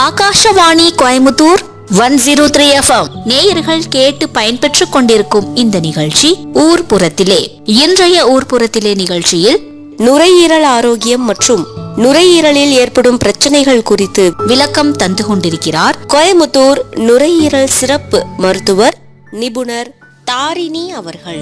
Akashvani Coimbatore one zero three FM நேயர்கள் கேட்டு பயன்பெற்றுக் கொண்டிருக்கும் இந்த நிகழ்ச்சி ஊர்ப்புறத்திலே இன்றைய ஊர்ப்புறத்திலே நிகழ்ச்சியில் நுரையீரல் ஆரோக்கியம் மற்றும் நுரையீரலில் ஏற்படும் பிரச்சனைகள் குறித்து விளக்கம் தந்து கொண்டிருக்கிறார் கோயமுத்தூர் நுரையீரல் சிறப்பு மருத்துவர் நிபுணர் தாரிணி அவர்கள்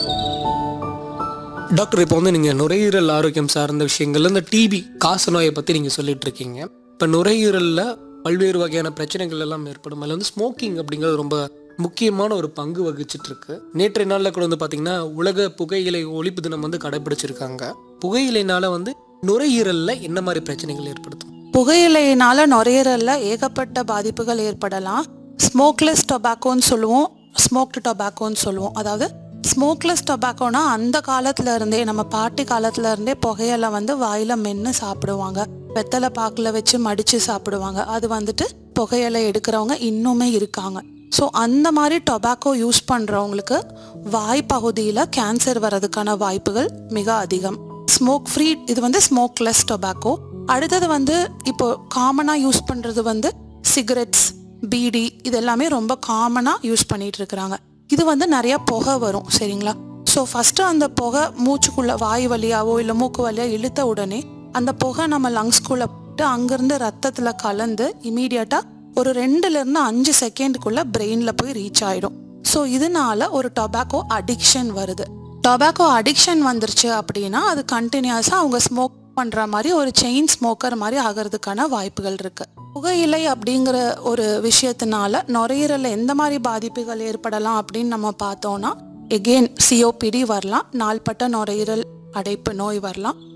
டாக்டர் இப்போ வந்து நீங்கள் நுரையீரல் ஆரோக்கியம் சார்ந்த விஷயங்கள்ல இந்த டிபி காச நோயை பற்றி நீங்கள் சொல்லிட்டு இருக்கீங்க இப்போ நுரையீரலில் பல்வேறு வகையான பிரச்சனைகள் எல்லாம் ஏற்படும் அதில் வந்து ஸ்மோக்கிங் அப்படிங்கிறது ரொம்ப முக்கியமான ஒரு பங்கு வகிச்சிட்டு இருக்கு நேற்றைய நாளில் கூட வந்து பார்த்தீங்கன்னா உலக புகையிலை ஒழிப்பு தினம் வந்து கடைபிடிச்சிருக்காங்க புகையிலைனால வந்து நுரையீரலில் என்ன மாதிரி பிரச்சனைகள் ஏற்படுத்தும் புகையிலையினால நுரையீரல்ல ஏகப்பட்ட பாதிப்புகள் ஏற்படலாம் ஸ்மோக்லெஸ் டொபாக்கோன்னு சொல்லுவோம் ஸ்மோக்டு டொபாக்கோன்னு சொல்லுவோம் அதாவது ஸ்மோக்லெஸ் டொபாக்கோனா அந்த காலத்துல இருந்தே நம்ம பாட்டி காலத்துல இருந்தே புகையில வந்து வாயில மென்று சாப்பிடுவாங்க வெத்தலை பாக்குல வச்சு மடிச்சு சாப்பிடுவாங்க அது வந்துட்டு புகையிலை எடுக்கிறவங்க இன்னுமே இருக்காங்க ஸோ அந்த மாதிரி டொபாக்கோ யூஸ் பண்றவங்களுக்கு வாய் பகுதியில் கேன்சர் வர்றதுக்கான வாய்ப்புகள் மிக அதிகம் ஸ்மோக் ஃப்ரீ இது வந்து ஸ்மோக்லெஸ் டொபாக்கோ அடுத்தது வந்து இப்போ காமனாக யூஸ் பண்ணுறது வந்து சிகரெட்ஸ் பீடி இது எல்லாமே ரொம்ப காமனாக யூஸ் பண்ணிட்டு இருக்கிறாங்க இது வந்து நிறைய புகை வரும் சரிங்களா ஸோ ஃபஸ்ட்டு அந்த புகை மூச்சுக்குள்ள வாய் வழியாவோ இல்லை மூக்கு வழியா இழுத்த உடனே அந்த புகை நம்ம லங்ஸ்குள்ளே போட்டு அங்கேருந்து ரத்தத்தில் கலந்து இமீடியட்டாக ஒரு ரெண்டுலேருந்து அஞ்சு செகண்டுக்குள்ளே பிரெயினில் போய் ரீச் ஆகிடும் ஸோ இதனால ஒரு டொபாக்கோ அடிக்ஷன் வருது டொபாக்கோ அடிக்ஷன் வந்துருச்சு அப்படின்னா அது கண்டினியூஸாக அவங்க ஸ்மோக் பண்ணுற மாதிரி ஒரு செயின் ஸ்மோக்கர் மாதிரி ஆகிறதுக்கான வாய்ப்புகள் இருக்கு புகையிலை அப்படிங்கிற ஒரு விஷயத்தினால நுரையீரலில் எந்த மாதிரி பாதிப்புகள் ஏற்படலாம் அப்படின்னு நம்ம பார்த்தோம்னா எகெயின் சிஓபிடி வரலாம் நாள்பட்ட நுரையீரல் அடைப்பு நோய் வரலாம்